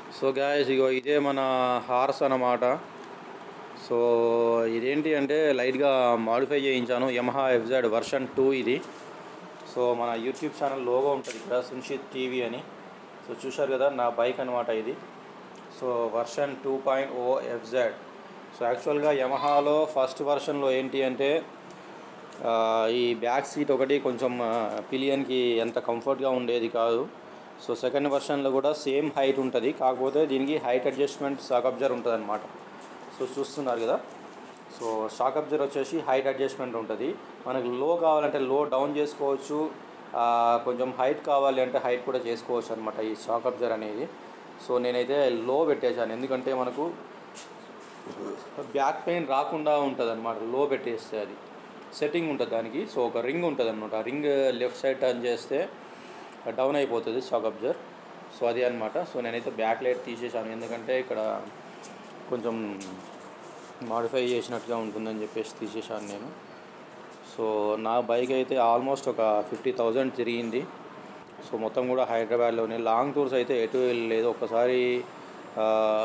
so guys ఇగో ఇదే మన horse అన్నమాట సో ఇదేంటి అంటే లైట్గా మాడిఫై చేయించాను యమహా ఎఫ్జెడ్ వర్షన్ టూ ఇది సో మన యూట్యూబ్ ఛానల్ లోగో ఉంటుంది ఇక్కడ సున్షిత్ టీవీ అని సో చూశారు కదా నా బైక్ అనమాట ఇది so version two point O FZ so యాక్చువల్గా యమహాలో ఫస్ట్ వర్షన్లో ఏంటి అంటే ఆ, ఈ బ్యాక్ సీట్ ఒకటి కొంచెం పిలియన్కి ఎంత కంఫర్ట్గా ఉండేది కాదు సో సెకండ్ వర్షన్లో కూడా సేమ్ హైట్ ఉంటుంది కాకపోతే దీనికి హైట్ అడ్జస్ట్మెంట్ షాక్ అబ్జర్ ఉంటుంది అనమాట సో చూస్తున్నారు కదా సో షాక్ అబ్జర్ వచ్చేసి హైట్ అడ్జస్ట్మెంట్ ఉంటుంది మనకు లో కావాలంటే లో డౌన్ చేసుకోవచ్చు ఆ, కొంచెం హైట్ కావాలి అంటే హైట్ కూడా చేసుకోవచ్చు అనమాట ఈ షాక్ అబ్జర్ అనేది సో నేనైతే లో పెట్టేశాను ఎందుకంటే మనకు బ్యాక్ పెయిన్ రాకుండా ఉంటుంది అనమాట లో పెట్టేస్తే అది సెట్టింగ్ ఉంటుంది దానికి సో ఒక రింగ్ ఉంటుంది అనమాట ఆ రింగ్ లెఫ్ట్ సైడ్ టర్న్ చేస్తే డౌన్ అయిపోతుంది షాక్ అబ్జర్ సో అది అనమాట సో నేనైతే బ్యాక్ లైట్ తీసేసాను ఎందుకంటే ఇక్కడ కొంచెం మాడిఫై చేసినట్టుగా ఉంటుందని చెప్పేసి తీసేసాను నేను సో నా బైక్ అయితే ఆల్మోస్ట్ ఒక ఫిఫ్టీ థౌజండ్ తిరిగింది సో మొత్తం కూడా హైదరాబాద్లోనే లాంగ్ టూర్స్ అయితే ఎటు వెళ్ళలేదు ఒక్కసారి ఆ,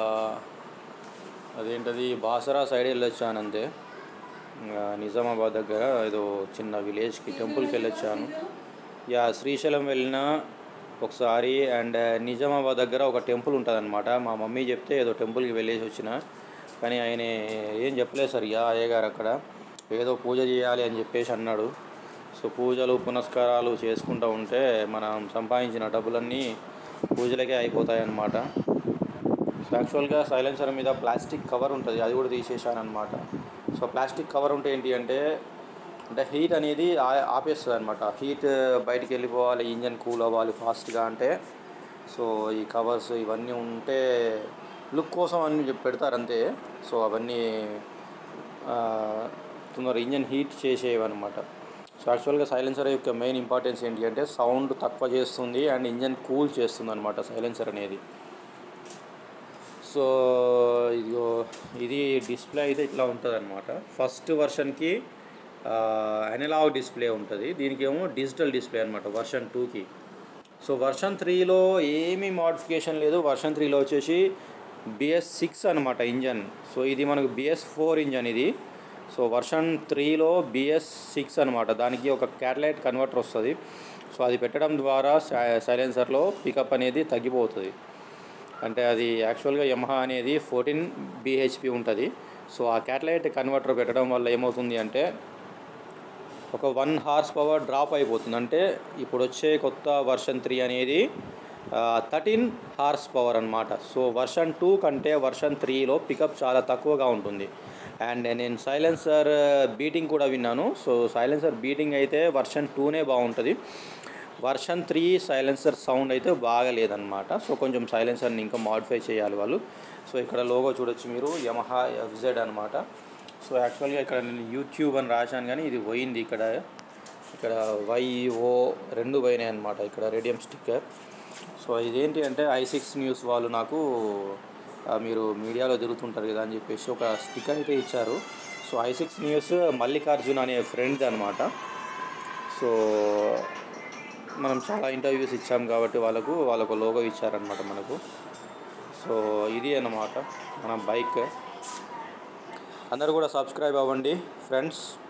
అదేంటది బాసరా సైడ్ వెళ్ళొచ్చాను అంతే ఇంకా నిజామాబాద్ దగ్గర ఏదో చిన్న విలేజ్కి టెంపుల్కి వెళ్ళొచ్చాను యా శ్రీశైలం వెళ్ళిన ఒకసారి అండ్ నిజామాబాద్ దగ్గర ఒక టెంపుల్ ఉంటుందన్నమాట మా మమ్మీ చెప్తే ఏదో టెంపుల్కి వెళ్ళేసి వచ్చిన కానీ ఆయన ఏం చెప్పలేదు సరిగా అయ్య గారు అక్కడ ఏదో పూజ చేయాలి అని చెప్పేసి అన్నాడు సో పూజలు పునస్కారాలు చేసుకుంటూ ఉంటే మనం సంపాదించిన డబ్బులన్నీ పూజలకే అయిపోతాయి అన్నమాట సో యాక్చువల్గా సైలెన్సర్ మీద ప్లాస్టిక్ కవర్ ఉంటుంది అది కూడా తీసేసాను అనమాట సో ప్లాస్టిక్ కవర్ ఉంటే ఏంటి అంటే అంటే హీట్ అనేది ఆ- ఆపేస్తుంది అనమాట హీట్ బయటికి వెళ్ళిపోవాలి ఇంజన్ కూల్ అవ్వాలి ఫాస్ట్గా అంటే సో ఈ కవర్స్ ఇవన్నీ ఉంటే లుక్ కోసం అన్ని చెప్పి పెడతారు అంతే సో అవన్నీ ఆ, తొందర ఇంజన్ హీట్ చేసేవి అనమాట సో యాక్చువల్గా సైలెన్సర్ యొక్క మెయిన్ ఇంపార్టెన్స్ ఏంటి అంటే సౌండ్ తక్కువ చేస్తుంది అండ్ ఇంజన్ కూల్ చేస్తుంది అనమాట సైలెన్సర్ అనేది సో ఇదిగో ఇది డిస్ప్లే అయితే ఇట్లా ఉంటుంది అనమాట ఫస్ట్ వర్షన్కి అనలాగ్ డిస్ప్లే ఉంటుంది దీనికి ఏమో డిజిటల్ డిస్ప్లే అనమాట వర్షన్ టూకి సో వర్షన్ త్రీలో ఏమీ మోడిఫికేషన్ లేదు వర్షన్ త్రీలో వచ్చేసి బిఎస్ సిక్స్ అనమాట ఇంజన్ సో ఇది మనకు బిఎస్ ఫోర్ ఇంజన్ ఇది సో వర్షన్ త్రీలో బిఎస్ సిక్స్ అనమాట దానికి ఒక క్యాటలైట్ కన్వర్టర్ వస్తుంది సో అది పెట్టడం ద్వారా సైలెన్సర్లో పికప్ అనేది తగ్గిపోతుంది అంటే అది యాక్చువల్గా యమహా అనేది ఫోర్టీన్ బిహెచ్పి ఉంటుంది సో ఆ క్యాటలైట్ కన్వర్టర్ పెట్టడం వల్ల ఏమవుతుంది అంటే ఒక వన్ హార్స్ పవర్ డ్రాప్ అయిపోతుంది అంటే ఇప్పుడు వచ్చే కొత్త వర్షన్ త్రీ అనేది థర్టీన్ హార్స్ పవర్ అనమాట సో వర్షన్ టూ కంటే వర్షన్ త్రీలో పికప్ చాలా తక్కువగా ఉంటుంది అండ్ నేను సైలెన్సర్ బీటింగ్ కూడా విన్నాను సో సైలెన్సర్ బీటింగ్ అయితే వర్షన్ టూనే బాగుంటుంది వర్షన్ త్రీ సైలెన్సర్ సౌండ్ అయితే బాగా లేదనమాట సో కొంచెం సైలెన్సర్ని ఇంకా మాడిఫై చేయాలి వాళ్ళు సో ఇక్కడ లోగో చూడొచ్చు మీరు యమహా ఎఫ్జెడ్ అనమాట సో యాక్చువల్గా ఇక్కడ నేను యూట్యూబ్ అని రాశాను కానీ ఇది పోయింది ఇక్కడ ఇక్కడ వైఓ రెండు పోయినాయి అనమాట ఇక్కడ రేడియం స్టిక్కర్ సో ఇదేంటి అంటే ఐ సిక్స్ న్యూస్ వాళ్ళు నాకు ఆ, మీరు మీడియాలో తిరుగుతుంటారు కదా అని చెప్పేసి ఒక స్టిక్కర్ అయితే ఇచ్చారు so I six news Mallikarjun అనే ఫ్రెండ్ అనమాట సో మనం చాలా ఇంటర్వ్యూస్ ఇచ్చాం కాబట్టి వాళ్ళకు వాళ్ళకు లోగో ఇచ్చారనమాట మనకు సో ఇది అన్నమాట మన బైక్ అందరూ కూడా సబ్స్క్రైబ్ అవ్వండి ఫ్రెండ్స్